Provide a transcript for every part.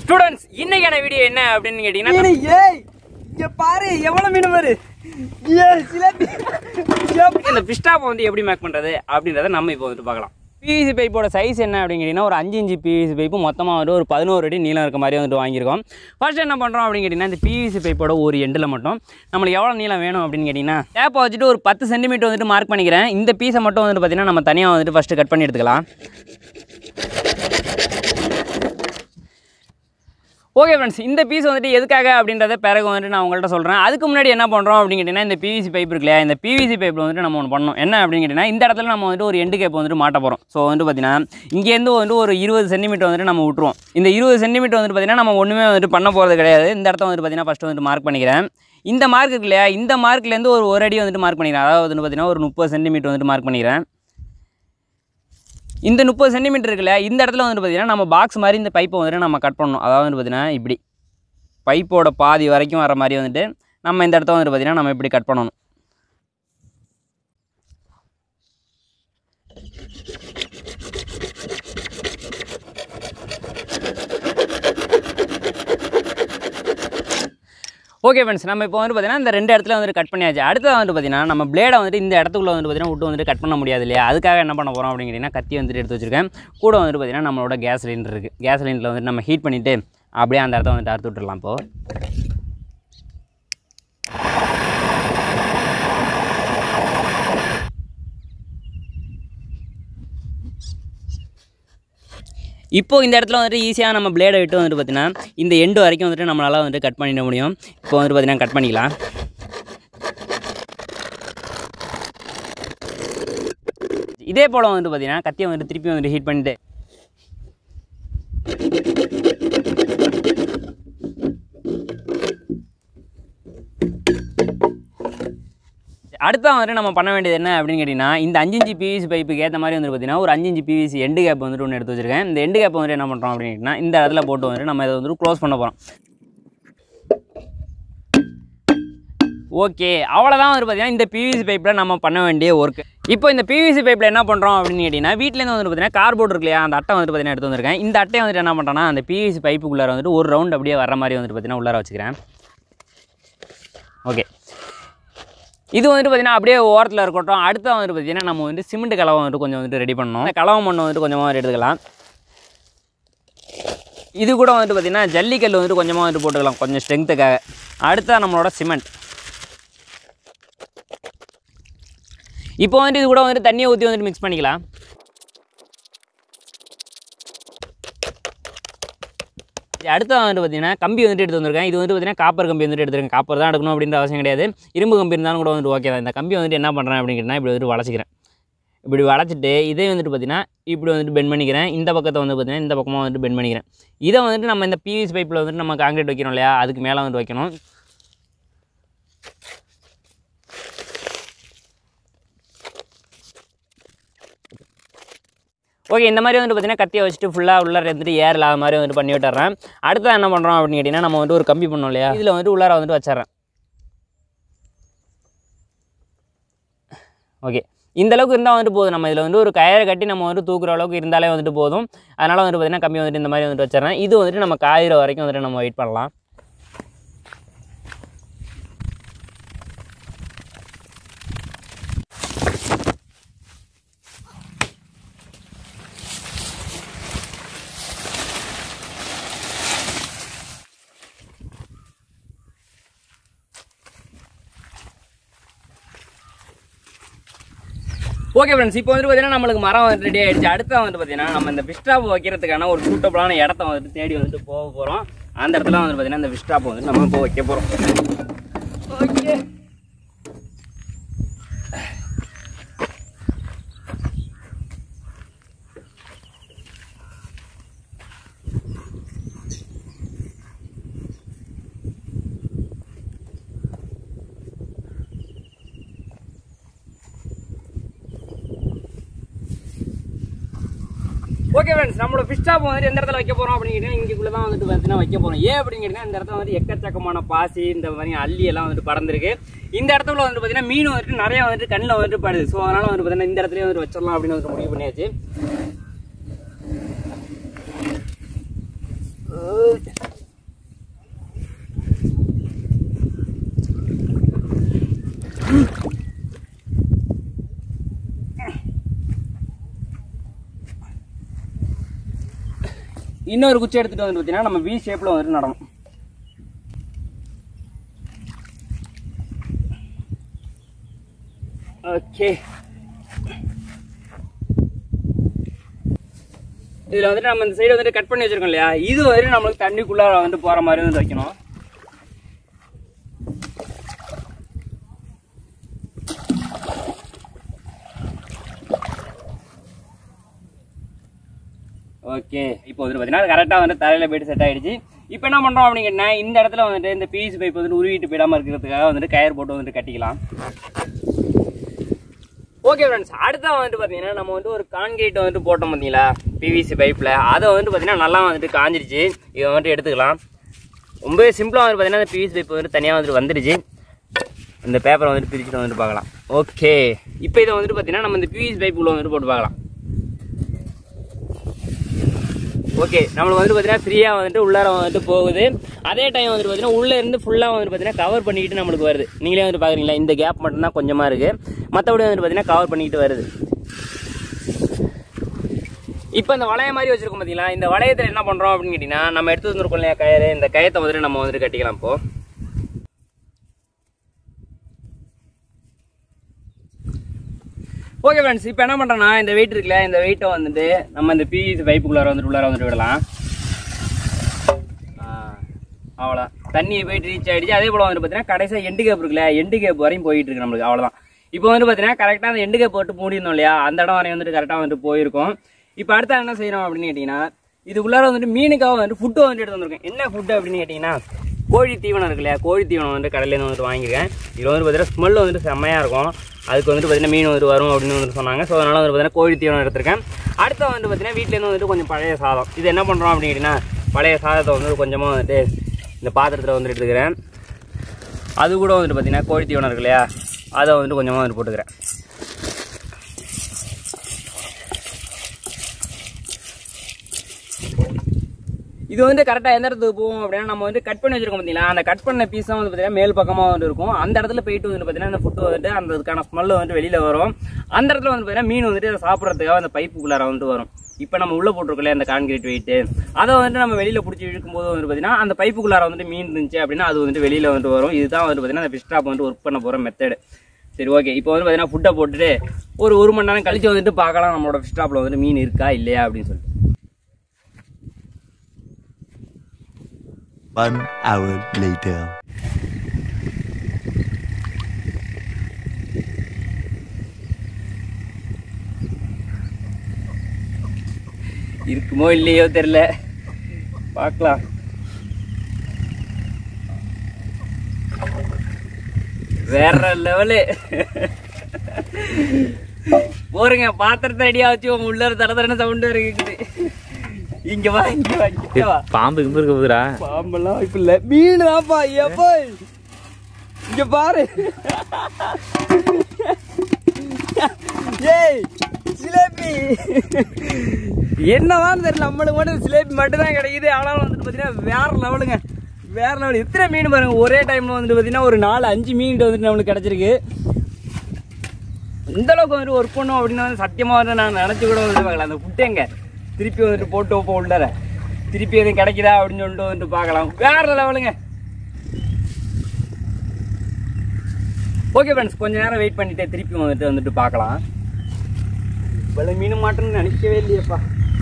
Students இன்னைக்கான video என்ன அப்படின்னு கேட்டீங்கன்னா ஏய், ஏய் இங்க பாரு எவ்வளவு மீன் பாரு ஏய் சிலந்தி இந்த பிஸ்டாப்பை வந்து எப்படி மேக் பண்றது அப்படின்றத நம்ம இப்போ வந்துட்டு பார்க்கலாம் பிவிசி பைப்போட சைஸ் என்ன அப்படின்னு கேட்டிங்கன்னா ஒரு அஞ்சு இன்ச்சு பிவிசி பைப்பு மொத்தமாக வந்து ஒரு பதினோரு அடி நீளம் இருக்க மாதிரி வந்துட்டு வாங்கியிருக்கோம் ஃபர்ஸ்ட் என்ன பண்ணுறோம் அப்படின்னு கேட்டிங்கன்னா இந்த பிவிசி பைப்போட ஒரு எண்டில் மட்டும் நம்மளுக்கு எவ்வளோ நீளம் வேணும் அப்படின்னு கேட்டிங்கன்னா டேப்பை வச்சுட்டு ஒரு பத்து சென்டிமீட்டர் வந்துட்டு மார்க் பண்ணிக்கிறேன் இந்த பீஸை மட்டும் வந்துட்டு பார்த்தீங்கன்னா நம்ம தனியாக வந்துட்டு ஃபஸ்ட்டு கட் பண்ணி எடுத்துக்கலாம் ஓகே ஃப்ரெண்ட்ஸ் இந்த பீஸ் வந்துட்டு எதுக்காக அப்படின்றத பிறகு வந்துட்டு நான் உங்கள்கிட்ட சொல்கிறேன் அதுக்கு முன்னாடி என்ன பண்ணுறோம் அப்படின்னு கேட்டிங்கன்னா இந்த பிவிசி பைப் இருக்கு இல்லையா இந்த பிவிசி பைப்பில் வந்துட்டு நம்ம ஒன்று பண்ணணும் என்ன அப்படின்னு கேட்டிங்கன்னா இந்த இடத்துல நம்ம வந்துட்டு ஒரு எண்டு கேப் வந்துட்டு மாட்ட போகிறோம் ஸோ வந்துட்டு பார்த்தீங்கன்னா இங்கேருந்து வந்துட்டு ஒரு இருபது சென்டிமீட்டர் வந்துட்டு நம்ம விட்டுருவோம் இந்த இருபது சென்டிமீட்டர் வந்துட்டு பார்த்தீங்கன்னா நம்ம ஒன்றுமே வந்துட்டு பண்ண போகிறது கிடையாது இந்த இடத்த வந்துட்டு பார்த்தீங்கன்னா ஃபஸ்ட்டு வந்துட்டு மார்க் பண்ணிக்கிறேன் இந்த மார்க் இருக்கு இல்லையா இந்த மார்க்லேருந்து ஒரு ஒரு அடி வந்துட்டு மார்க் பண்ணிக்கிறேன் அதாவது வந்து பார்த்தீங்கன்னா ஒரு முப்பது சென்டிமீட்டர் வந்துட்டு மார்க் பண்ணிக்கிறேன் இந்த முப்பது சென்டிமீட்டர் இருக்குல்ல இந்த இடத்துல வந்துட்டு பார்த்தீங்கன்னா நம்ம பாக்ஸ் மாதிரி இந்த பைப்பை வந்துட்டு நம்ம கட் பண்ணணும் அதாவது வந்து பார்த்தீங்கன்னா இப்படி பைப்போட பாதி வரைக்கும் வர மாதிரி வந்துட்டு நம்ம இந்த இடத்த வந்துட்டு பார்த்தீங்கன்னா நம்ம இப்படி கட் பண்ணணும் ஓகே ஃப்ரெண்ட்ஸ் நம்ம இப்போ வந்து பார்த்தீங்கன்னா இந்த ரெண்டு இடத்துல வந்துட்டு கட் பண்ணியாச்சு அடுத்தது வந்துட்டு பார்த்தீங்கன்னா நம்ம பிளேடை வந்துட்டு இந்த இடத்துக்குள்ள வந்துட்டு பார்த்தீங்கன்னா விட்டு வந்துட்டு கட் பண்ண முடியாது இல்லையா அதுக்காக என்ன பண்ண போகிறோம் அப்படிங்கிறீங்கன்னா கத்தி வந்துட்டு எடுத்து வச்சிருக்கேன் கூட வந்துட்டு பார்த்தீங்கன்னா நம்மளோட கேஸ் சிலிண்டர் இருக்குது கேஸ் சிலிண்டரில் வந்துட்டு நம்ம ஹீட் பண்ணிவிட்டு அப்படியே அந்த இடத்த வந்துட்டு அறுத்து விட்டுறலாம் இப்போது இப்போ இந்த இடத்துல வந்துட்டு ஈஸியாக நம்ம பிளேடை விட்டு வந்துட்டு பார்த்தீங்கன்னா இந்த எண்டு வரைக்கும் வந்துட்டு நம்மளால் வந்துட்டு கட் பண்ணிட முடியும் இப்போ வந்துட்டு பார்த்தீங்கன்னா கட் பண்ணிக்கலாம் இதே போல் வந்துட்டு பார்த்தீங்கன்னா கத்தியை வந்துட்டு திருப்பி வந்துட்டு ஹீட் பண்ணிட்டு அடுத்தா வந்துட்டு நம்ம பண்ண வேண்டியது என்ன அப்படின்னு கேட்டிங்கன்னா இந்த அஞ்சு இன்ச்சு பிவிசி பைப்புக்கு ஏற்ற மாதிரி வந்து பார்த்தீங்கன்னா ஒரு அஞ்சு இன்ச்சு பிவிசி எண்டு கேப் வந்துட்டு ஒன்று எடுத்து வச்சிருக்கேன் இந்த எண்டு கேப் வந்துட்டு என்ன பண்ணுறோம் அப்படின்னு கேட்டிங்கன்னா இந்த இடத்துல போட்டு வந்துட்டு நம்ம இதை வந்துட்டு க்ளோஸ் பண்ண போகிறோம் ஓகே அவ்வளோதான் வந்து பார்த்தீங்கன்னா இந்த பிவிசி பைப்பில் நம்ம பண்ண வேண்டிய ஒர்க் இப்போ இந்த பிவிசி பைப்பில் என்ன பண்ணுறோம் அப்படின்னு கேட்டிங்கன்னா வீட்டிலேருந்து வந்து பார்த்தீங்கன்னா கார்போர்ட் இருக்கு இல்லையா அந்த அட்டை வந்துட்டு பார்த்தீங்கன்னா எடுத்து வந்திருக்கேன் இந்த அட்டையை வந்துட்டு என்ன பண்ணுறேன்னா அந்த பிவிசி பைப்புக்குள்ளார வந்துட்டு ஒரு ரவுண்ட் அப்படியே வர மாதிரி வந்துட்டு பார்த்தீங்கன்னா உள்ளார வச்சுக்கிறேன் ஓகே இது வந்துட்டு பார்த்தீங்கன்னா அப்படியே ஓரத்தில் இருக்கட்டும் அடுத்து வந்துட்டு பார்த்தீங்கன்னா நம்ம வந்து சிமெண்ட் கலவை வந்துட்டு கொஞ்சம் வந்துட்டு ரெடி பண்ணணும் இந்த கலவை மண்ணை வந்துட்டு கொஞ்சமாக எடுத்துக்கலாம் இது கூட வந்துட்டு பார்த்தீங்கன்னா ஜல்லிக்கல் வந்துட்டு கொஞ்சமாக வந்துட்டு போட்டுக்கலாம் கொஞ்சம் ஸ்ட்ரென்த்துக்காக அடுத்தா நம்மளோட சிமெண்ட் இப்போ வந்துட்டு இது கூட வந்துட்டு தண்ணியை ஊற்றி வந்துட்டு மிக்ஸ் பண்ணிக்கலாம் அடுத்து வந்துட்டு பார்த்தீங்கன்னா கம்பி வந்துட்டு எடுத்து வந்திருக்கேன் இது வந்துட்டு பார்த்தீங்கன்னா காப்பர் கம்பி வந்துட்டு எடுத்துருக்கேன் காப்பர் தான் எடுக்கணும் அப்படின்ற அவசியம் கிடையாது இரும்பு கம்பி இருந்தாலும் கூட வந்துட்டு ஓகே தான் இந்த கம்பி வந்துட்டு என்ன பண்ணுறேன் அப்படிங்கிறனா இப்படி வந்துட்டு வளைச்சிக்கிறேன் இப்படி வளைச்சிட்டு இதே வந்துட்டு பார்த்தீங்கன்னா இப்படி வந்துட்டு பெண்ட் பண்ணிக்கிறேன் இந்த பக்கத்தை வந்து பார்த்தீங்கன்னா இந்த பக்கமாக வந்துட்டு பெண்ட் பண்ணிக்கிறேன் இதை வந்துட்டு நம்ம இந்த பிவிசி பைப்பில் வந்துட்டு நம்ம காங்கிரீட் வைக்கிறோம் இல்லையா அதுக்கு மேலே வந்துட்டு வைக்கணும் ஓகே இந்த மாதிரி வந்துட்டு பார்த்தீங்கன்னா கத்தியை வச்சுட்டு ஃபுல்லாக உள்ளார இருந்துட்டு ஏர் இல்லாத மாதிரி வந்துட்டு பண்ணி விட்டுறேன் அடுத்து என்ன பண்ணுறோம் அப்படின்னு கேட்டிங்கன்னா நம்ம வந்துட்டு ஒரு கம்பி பண்ணோம் இல்லையா இதில் வந்துட்டு உள்ளார வந்துட்டு வச்சிடுறேன் ஓகே இந்த அளவுக்கு இருந்தால் வந்துட்டு போதும் நம்ம இதில் வந்து ஒரு கயரை கட்டி நம்ம வந்துட்டு தூக்குற அளவுக்கு இருந்தாலே வந்துட்டு போதும் அதனால் வந்துட்டு பார்த்தீங்கன்னா கம்பி வந்துட்டு இந்த மாதிரி வந்துட்டு வச்சிடுறேன் இது வந்துட்டு நம்ம காயிற வரைக்கும் வந்துட்டு நம்ம வெயிட் பண்ணலாம் ஓகே ஃப்ரெண்ட்ஸ் இப்போ வந்துட்டு பார்த்தீங்கன்னா நம்மளுக்கு மரம் வந்துட்டு ரெடி ஆயிடுச்சு அடுத்து வந்துட்டு பார்த்தீங்கன்னா நம்ம இந்த பிஸ்டாப் வைக்கிறதுக்கான ஒரு சூட்டபிளான இடத்த வந்துட்டு தேடி வந்துட்டு போக போகிறோம் அந்த இடத்துல வந்துட்டு பார்த்தீங்கன்னா இந்த பிஸ்டாப் வந்துட்டு நம்ம இப்போ வைக்க போகிறோம் ஓகே ஓகே ஃப்ரெண்ட்ஸ் நம்மளோட ஃபிஷ் ஷாப் வந்துட்டு எந்த இடத்துல வைக்க போறோம் அப்படின்னு கேட்டீங்கன்னா இங்கக்குள்ள தான் வந்துட்டு பார்த்தீங்கன்னா வைக்க போறோம் ஏன் அப்படின்னு கேட்டீங்கன்னா இந்த இடத்துல வந்து எக்கச்சக்கமான பாசி இந்த மாதிரி அள்ளி எல்லாம் வந்துட்டு பறந்துருக்கு இந்த இடத்துல வந்துட்டு பார்த்தீங்கன்னா மீன் வந்துட்டு நிறைய வந்துட்டு கண்ணில் வந்துட்டு படுது ஸோ அதனால வந்து பார்த்தீங்கன்னா இந்த இடத்துலயே வந்துட்டு வச்சிடலாம் அப்படின்னு வந்துட்டு முடிவு பண்ணியாச்சு இன்னொரு குச்சி எடுத்துட்டு வந்து பார்த்தீங்கன்னா நம்ம வி ஷேப்ல வந்துட்டு நடணும் ஓகே இதுல வந்துட்டு நம்ம இந்த சைடு வந்துட்டு கட் பண்ணி வச்சிருக்கோம் இல்லையா இது வரையும் நம்மளுக்கு தண்ணிக்குள்ள வந்துட்டு போற மாதிரி வந்து வைக்கணும் ஓகே இப்போ வந்துட்டு பார்த்தீங்கன்னா கரெக்டாக வந்து தரையில் போயிட்டு செட் ஆயிடுச்சு இப்போ என்ன பண்ணுறோம் அப்படிங்கன்னா இந்த இடத்துல வந்துட்டு இந்த பிவிசி பைப் வந்துட்டு உருவிட்டு போயிடாமல் இருக்கிறதுக்காக வந்துட்டு கயர் போட்டு வந்துட்டு கட்டிக்கலாம் ஓகே ஃப்ரெண்ட்ஸ் அடுத்த வந்துட்டு பார்த்தீங்கன்னா நம்ம வந்து ஒரு கான்கிரீட் வந்துட்டு போட்டோம் பார்த்தீங்களா பிவிசி பைப்பில் அதை வந்துட்டு பார்த்தீங்கன்னா நல்லா வந்துட்டு காஞ்சிருச்சு இதை வந்துட்டு எடுத்துக்கலாம் ரொம்பவே சிம்பிளாக வந்து பார்த்தீங்கன்னா இந்த பிவிசி பைப் வந்துட்டு தனியாக வந்துட்டு வந்துடுச்சு இந்த பேப்பரை வந்துட்டு பிரிச்சுட்டு வந்துட்டு பார்க்கலாம் ஓகே இப்போ இதை வந்துட்டு பார்த்தீங்கன்னா நம்ம இந்த பிவிசி பைப் உள்ள வந்துட்டு போட்டு பார்க்கலாம் ஓகே நம்மளுக்கு வந்துட்டு பார்த்தீங்கன்னா ஃப்ரீயாக வந்துட்டு உள்ளார வந்துட்டு போகுது அதே டைம் வந்துட்டு பார்த்தீங்கன்னா உள்ளே இருந்து ஃபுல்லாக வந்துட்டு பார்த்தீங்கன்னா கவர் பண்ணிக்கிட்டு நம்மளுக்கு வருது நீங்களே வந்து பார்க்குறீங்களா இந்த கேப் மட்டும்தான் கொஞ்சமாக இருக்குது மற்றபடி வந்துட்டு பார்த்தீங்கன்னா கவர் பண்ணிக்கிட்டு வருது இப்போ இந்த வளைய மாதிரி வச்சிருக்கோம் பார்த்தீங்களா இந்த வளையத்தில் என்ன பண்ணுறோம் அப்படின்னு கேட்டிங்கன்னா நம்ம எடுத்து வந்துருக்கோம் இல்லையா கயிறு இந்த கயத்தை வந்துட்டு நம்ம வந்துட்டு கட்டிக்கலாம் இப்போ ஓகே ஃப்ரெண்ட்ஸ் இப்போ என்ன பண்ணுறோன்னா இந்த வெயிட் இருக்குல்ல இந்த வெயிட்டை வந்துட்டு நம்ம இந்த பிவிசி பைப்புக்குள்ளார வந்துட்டு உள்ளார வந்துட்டு விடலாம் அவ்வளோ தண்ணி போயிட்டு ரீச் ஆயிடுச்சு அதே போல் வந்து பார்த்தீங்கன்னா கடைசியாக எண்டு கேப் இருக்குல்ல எண்டு கேப் வரையும் போயிட்டு இருக்கு நம்மளுக்கு அவ்வளோதான் இப்போ வந்து பார்த்தீங்கன்னா கரெக்டாக அந்த எண்டு கேப் போட்டு மூடிருந்தோம் இல்லையா அந்த இடம் வரையும் வந்துட்டு கரெக்டாக வந்துட்டு போயிருக்கும் இப்போ அடுத்த என்ன செய்யணும் அப்படின்னு கேட்டிங்கன்னா இது உள்ளார வந்துட்டு மீனுக்காக வந்துட்டு ஃபுட்டு வந்துட்டு எடுத்து வந்திருக்கேன் என்ன ஃபுட்டு அப்படின்னு கேட்டிங்கன்னா கோழி தீவனம் இருக்கு இல்லையா கோழி தீவனம் வந்து கடையிலேருந்து வந்துட்டு வாங்கியிருக்கேன் இது வந்து பார்த்தீங்கன்னா ஸ்மெல் வந்துட்டு செம்மையாக இருக்கும் அதுக்கு வந்துட்டு பார்த்தீங்கன்னா மீன் வந்துட்டு வரும் அப்படின்னு வந்துட்டு சொன்னாங்க ஸோ அதனால் வந்து பார்த்தீங்கன்னா கோழி தீவனம் எடுத்திருக்கேன் அடுத்து வந்து பார்த்தீங்கன்னா வீட்டிலேருந்து வந்துட்டு கொஞ்சம் பழைய சாதம் இது என்ன பண்ணுறோம் அப்படின்னு கேட்டிங்கன்னா பழைய சாதத்தை வந்து கொஞ்சமாக வந்துட்டு இந்த பாத்திரத்தில் வந்துட்டு எடுத்துக்கிறேன் அது கூட வந்துட்டு பார்த்தீங்கன்னா கோழி தீவனம் இருக்கு இல்லையா அதை வந்துட்டு கொஞ்சமாக வந்துட்டு போட்டுக்கிறேன் இது வந்து கரெக்டாக எந்த இடத்துக்கு போகும் அப்படின்னா நம்ம வந்து கட் பண்ணி வச்சிருக்கோம் பார்த்தீங்களா அந்த கட் பண்ண பீஸ் வந்து பார்த்தீங்கன்னா மேல் பக்கமாக வந்து இருக்கும் அந்த இடத்துல போயிட்டு வந்து பார்த்தீங்கன்னா அந்த ஃபுட்டு வந்துட்டு அந்த அதுக்கான ஸ்மெல் வந்துட்டு வெளியில் வரும் அந்த இடத்துல வந்து பார்த்தீங்கன்னா மீன் வந்துட்டு அதை சாப்பிட்றதுக்காக அந்த பைப்புக்குள்ளார வந்துட்டு வரும் இப்போ நம்ம உள்ள போட்டிருக்கோம்ல அந்த கான்கிரீட் வெயிட்டு அதை வந்துட்டு நம்ம வெளியில் பிடிச்சி இழுக்கும்போது வந்து பார்த்தீங்கன்னா அந்த பைப்புக்குள்ளார வந்துட்டு மீன் இருந்துச்சு அப்படின்னா அது வந்துட்டு வெளியில் வந்துட்டு வரும் இதுதான் வந்து பார்த்தீங்கன்னா அந்த ஃபிஷ் ட்ராப் வந்துட்டு ஒர்க் பண்ண போகிற மெத்தடு சரி ஓகே இப்போ வந்து பார்த்தீங்கன்னா ஃபுட்டை போட்டுட்டு ஒரு ஒரு மணி நேரம் கழிச்சு வந்துட்டு பார்க்கலாம் நம்மளோட ஃபிஷ் ட்ராப்பில் வந்துட்டு மீன் இருக்கா இல்லையா அப்படின்னு சொல்லிட்டு One hour later. இருக்குமோ இல்லையோ தெரியல பார்க்கலாம் வேற லெவலு போருங்க பாத்திரத்தை அடியா வச்சு உங்க உள்ள தட தடன சவுண்ட் வேற கேக்குது இங்க வா இங்க வா இங்க வா பாம்பு இங்க இருக்க போதுடா பாம்பெல்லாம் வாய்ப்பு இல்ல மீன் தான்ப்பா எப்போ இங்க பாரு ஏய் சிலேபி என்னவான்னு தெரியல நம்மளுக்கு மட்டும் சிலேபி மட்டும் தான் கிடைக்குது ஆனாலும் வந்துட்டு பார்த்தீங்கன்னா வேற லெவலுங்க வேற லெவல் எத்தனை மீன் பாருங்க ஒரே டைம்ல வந்துட்டு பார்த்தீங்கன்னா ஒரு நாலு அஞ்சு மீன் வந்துட்டு நம்மளுக்கு கிடைச்சிருக்கு இந்த அளவுக்கு வந்துட்டு ஒர்க் பண்ணோம் அப்படின்னு வந்து சத்தியமா வந்து நான் நினைச்சு கூட வந்து பார்க்கலாம் அந்த ஃபுட்டு எங்க திருப்பி வந்துட்டு போட்டு வைப்போம் உள்ளார திருப்பி எதுவும் கிடைக்குதா அப்படின்னு சொல்லிட்டு வந்துட்டு பார்க்கலாம் வேற லெவலுங்க ஓகே ஃப்ரெண்ட்ஸ் கொஞ்ச நேரம் வெயிட் பண்ணிட்டு திருப்பி வந்துட்டு வந்துட்டு பார்க்கலாம் இவ்வளவு மீன் மாட்டோம்னு நினைக்கவே இல்லையேப்பா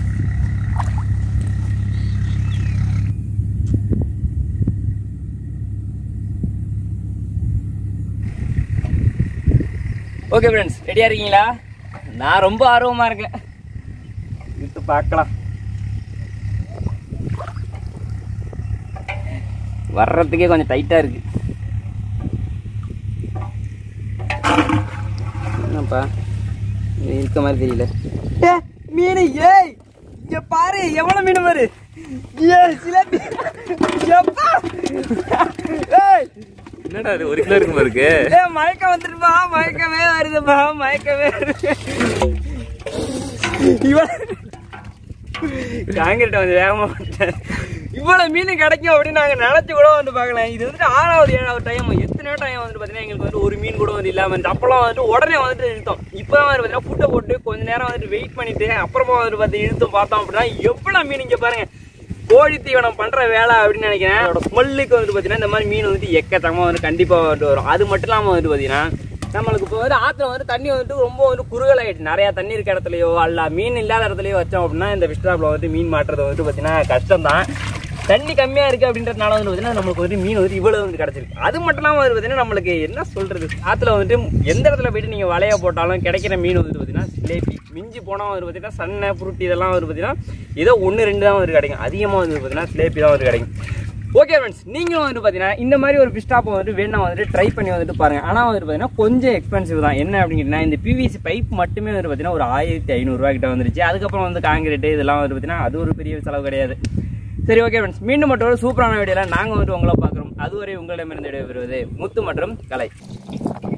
ஓகே ஃப்ரெண்ட்ஸ் ரெடியா இருக்கீங்களா நான் ரொம்ப ஆர்வமா இருக்கேன் விட்டு பார்க்கலாம் வர்றதுக்கே கொஞ்சம் டைட்டா இருக்கு என்னப்பா இது இருக்க மாதிரி தெரியல மீன் ஏய் இங்க பாரு எவ்வளவு மீன் பாரு ஏய் சிலேபி எப்பா ஏய் என்னடா இது ஒரு கிலோ இருக்குமா இருக்கு ஏய் மயக்கம் வந்துருப்பா மயக்கமே வருதுப்பா மயக்கமே வருது இவன் காங்கிரீட்டை கொஞ்சம் வேகமா போட்டேன். இவ்வளவு மீன் கிடைக்கும் அப்படின்னு நாங்க நினைச்சு கூட வந்து பார்க்கல இது வந்துட்டு ஆறாவது ஏழாவது டைம் எத்தனை டைம் வந்துட்டு பார்த்தீங்கன்னா எங்களுக்கு வந்து ஒரு மீன் கூட வந்து இல்லாம இருந்துச்சு அப்பெல்லாம் வந்துட்டு உடனே வந்துட்டு இழுத்தோம் இப்போ வந்து பார்த்தீங்கன்னா ஃபுட்டை போட்டு கொஞ்ச நேரம் வந்துட்டு வெயிட் பண்ணிட்டு அப்புறமா வந்துட்டு பார்த்து இழுத்தும் பார்த்தோம் அப்படின்னா எவ்வளவு மீன் இங்க பாருங்க கோழி தீவனம் பண்ற வேலை அப்படின்னு நினைக்கிறேன் அதோட ஸ்மெல்லுக்கு வந்துட்டு பார்த்தீங்கன்னா இந்த மாதிரி மீன் வந்துட்டு எக்கத்தக்கமா வந்து கண்டிப்பா வந்துட்டு வரும் அது மட்டும் இல்லாம வந்துட்டு பார்த்தீங்கன்னா நம்மளுக்கு இப்போ வந்து ஆத்துல வந்து தண்ணி வந்துட்டு ரொம்ப வந்து குறுகல் ஆயிடுச்சு நிறைய தண்ணி இருக்க இடத்துலயோ அல்ல மீன் இல்லாத இடத்துலயோ வச்சோம் அப்படின்னா இந்த பிஸ்டாப்ல வந்துட்டு மீன் மாட்டுறது வந்துட்டு பார்த்தீங்கன்னா கஷ்டம் தான் தண்ணி கம்மியா இருக்கு அப்படின்றதுனால வந்து பார்த்தீங்கன்னா நம்மளுக்கு வந்து மீன் வந்து இவ்வளவு வந்து கிடைச்சிருக்கு அது மட்டும் இல்லாம வந்து பார்த்தீங்கன்னா நம்மளுக்கு என்ன சொல்றது ஆத்துல வந்துட்டு எந்த இடத்துல போயிட்டு நீங்க வலைய போட்டாலும் கிடைக்கிற மீன் வந்து பார்த்தீங்கன்னா சிலேபி மிஞ்சி போனா வந்து பார்த்தீங்கன்னா சன்னை புருட்டி இதெல்லாம் வந்து பார்த்தீங்கன்னா ஏதோ ஒன்று ரெண்டு தான் வந்து கிடைக்கும் அதிகமாக வந்து பார்த்தீங்கன்னா சிலேபி தான் வந்து கிடைக்கும் ஓகே ஃப்ரெண்ட்ஸ் நீங்களும் வந்துட்டு பார்த்தீங்கன்னா இந்த மாதிரி ஒரு ஃபிஷ் டாப்பை வந்துட்டு வேணா வந்துட்டு ட்ரை பண்ணி வந்துட்டு பாருங்க ஆனால் வந்துட்டு பார்த்தீங்கன்னா கொஞ்சம் எக்ஸ்பென்சிவ் தான் என்ன அப்படிங்கன்னா இந்த பிவிசி பைப் மட்டுமே வந்துட்டு பார்த்தீங்கன்னா ஒரு ஆயிரத்தி ஐநூறுரூவா கிட்ட வந்துருச்சு அதுக்கப்புறம் வந்து காங்கிரீட் இதெல்லாம் வந்துட்டு பார்த்தீங்கன்னா அது ஒரு பெரிய செலவு கிடையாது சரி ஓகே ஃப்ரெண்ட்ஸ் மீண்டும் மட்டும் ஒரு சூப்பரான வீடியோவில் நாங்கள் வந்துட்டு உங்களை பார்க்குறோம் அதுவரை உங்களிடமிருந்து விடைபெறுவது முத்து மற்றும் கலை